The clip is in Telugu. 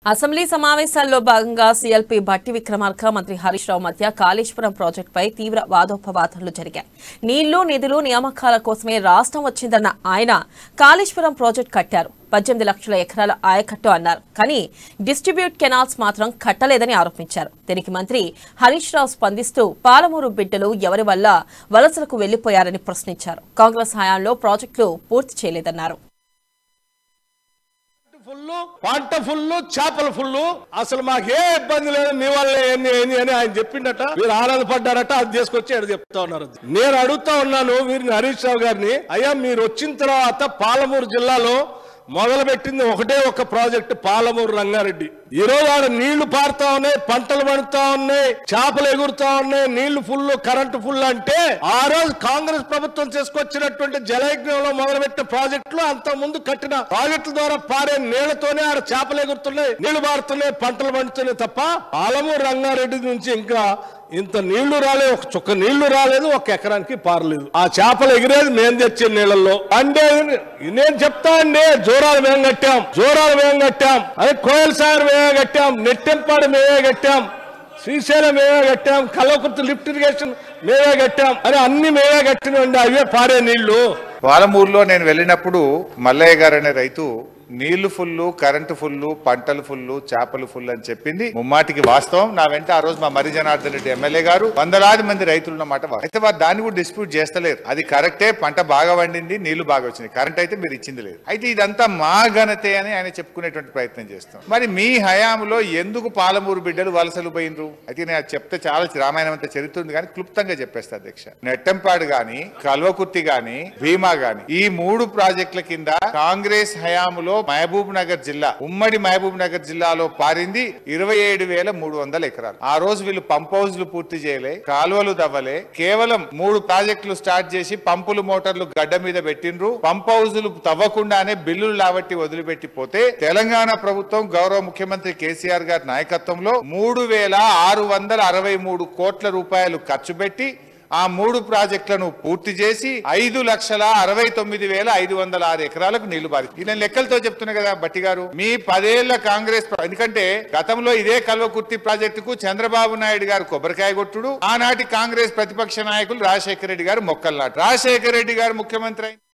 అసెంబ్లీ సమావేశాల్లో భాగంగా సీఎల్పీ భట్టి విక్రమార్క మంత్రి హరీష్ రావు మధ్య కాళేశ్వరం ప్రాజెక్టుపై తీవ్ర వాదోపవాదాలు జరిగాయి నీళ్లు నిధులు నియామకాల కోసమే రాష్ట్రం వచ్చిందన్న ఆయన కాళేశ్వరం ప్రాజెక్టు కట్టారు పద్దెనిమిది లక్షల ఎకరాల ఆయకట్టు అన్నారు కానీ డిస్ట్రిబ్యూట్ కెనాల్స్ మాత్రం కట్టలేదని ఆరోపించారు దీనికి మంత్రి హరీష్ రావు స్పందిస్తూ పాలమూరు బిడ్డలు ఎవరి వల్ల వలసలకు వెళ్లిపోయారని ప్రశ్నించారు కాంగ్రెస్ హయాంలో ప్రాజెక్టులు పూర్తి చేయలేదన్నారు ఫుల్ పంట ఫుల్ చేపలు ఫుల్ అసలు మాకు ఏ ఇబ్బంది లేదు మీ వల్లే ఏంది ఏంది అని ఆయన చెప్పిండట మీరు ఆనందపడ్డారట అది తీసుకొచ్చి ఇక్కడ చెప్తా ఉన్నారు నేను అడుగుతా ఉన్నాను వీరిని హరీష్ రావు గారిని అయ్యా మీరు వచ్చిన తర్వాత పాలమూరు జిల్లాలో మొదలు పెట్టింది ఒకటే ఒక ప్రాజెక్ట్ పాలమూరు రంగారెడ్డి ఈ రోజు ఆడ నీళ్లు పారుతా ఉన్నాయి పంటలు పండుతా ఉన్నాయి చేపలు ఎగురుతా ఉన్నాయి నీళ్లు ఫుల్ కరెంటు ఫుల్ అంటే ఆ రోజు కాంగ్రెస్ ప్రభుత్వం తీసుకొచ్చినటువంటి జలయజ్ఞంలో మొదలుపెట్టిన ప్రాజెక్టులు అంత ముందు కట్టిన ప్రాజెక్టుల ద్వారా పారే నీళ్లతోనే ఆడ చేపలు ఎగురుతున్నాయి నీళ్లు పారుతున్నాయి పంటలు పండుతున్నాయి తప్ప పాలమూరు రంగారెడ్డి నుంచి ఇంకా ఇంత నీళ్లు రాలేదు ఒక చుక్క నీళ్లు రాలేదు ఒక ఎకరానికి పారలేదు ఆ చేపలు ఎగిరేది మేము తెచ్చే నీళ్ళల్లో అంటే నేను చెప్తా అండి జోరాలు మేము కట్టాం జోరాలు మేము కట్టాం అదే కోయల సాగర్ మేమే కట్టాం నెట్టెంపాడు మేమే కట్టాం శ్రీశైలం మేమే కట్టాం కల్లకుర్తి లిఫ్ట్ ఇరిగేషన్ మేమే కట్టాం అని అన్ని మేమే కట్టినండి అవే పారే నీళ్లు పాలమూరులో నేను వెళ్ళినప్పుడు మల్లయ్య గారు అనే రైతు నీళ్లు ఫుల్లు కరెంటు ఫుల్లు పంటలు ఫుల్లు చేపలు ఫుల్ అని చెప్పింది ముమ్మాటికి వాస్తవం నా వెంట ఆ రోజు మా మరి జనార్దన్ రెడ్డి ఎమ్మెల్యే గారు వందలాది మంది రైతులు ఉన్నమాట వాస్తవం. అయితే వారు దాన్ని కూడా డిస్ప్యూట్ చేస్తలేరు అది కరెక్టే పంట బాగా పండింది నీళ్లు బాగా వచ్చింది కరెంట్ అయితే మీరు ఇచ్చింది లేదు అయితే ఇదంతా మా ఘనతే అని ఆయన చెప్పుకునేటువంటి ప్రయత్నం చేస్తాం మరి మీ హయాంలో ఎందుకు పాలమూరు బిడ్డలు వలసలు పోయినరు అయితే నేను అది చెప్తే చాలా రామాయణం అంతా చరిత్ర ఉంది కానీ క్లుప్తంగా చెప్పేస్తా అధ్యక్ష నెట్టంపాడు గాని కల్వకుర్తి గాని భీమా గాని ఈ మూడు ప్రాజెక్టుల కింద కాంగ్రెస్ హయాంలో మహబూబ్ నగర్ జిల్లా ఉమ్మడి మహబూబ్ నగర్ జిల్లాలో పారింది ఇరవై ఏడు వేల మూడు వందల ఎకరాలు ఆ రోజు వీళ్ళు పంప్ హౌజ్లు పూర్తి చేయలే కాలువలు దవ్వలే కేవలం మూడు ప్రాజెక్టులు స్టార్ట్ చేసి పంపులు మోటార్లు గడ్డ మీద పెట్టిండ్రు పంప్ హౌజులు తవ్వకుండానే బిల్లులు లాబట్టి వదిలిపెట్టి పోతే తెలంగాణ ప్రభుత్వం గౌరవ ముఖ్యమంత్రి కేసీఆర్ గారి నాయకత్వంలో మూడు వేల ఆరు వందల అరవై మూడు కోట్ల రూపాయలు ఖర్చు పెట్టి ఆ మూడు ప్రాజెక్టులను పూర్తి చేసి ఐదు లక్షల అరవై తొమ్మిది వేల ఐదు వందల ఆరు ఎకరాలకు నీళ్లు పారి ఇది నేను లెక్కలతో చెప్తున్నా కదా బట్టి గారు మీ పదేళ్ల కాంగ్రెస్ ప్ర- ఎందుకంటే గతంలో ఇదే కల్వకుర్తి ప్రాజెక్టుకు చంద్రబాబు నాయుడు గారు కొబ్బరికాయ కొట్టుడు ఆనాటి కాంగ్రెస్ ప్రతిపక్ష నాయకులు రాజశేఖర రెడ్డి గారు మొక్కలు నాటు రాజశేఖర రెడ్డి గారు ముఖ్యమంత్రి అయిన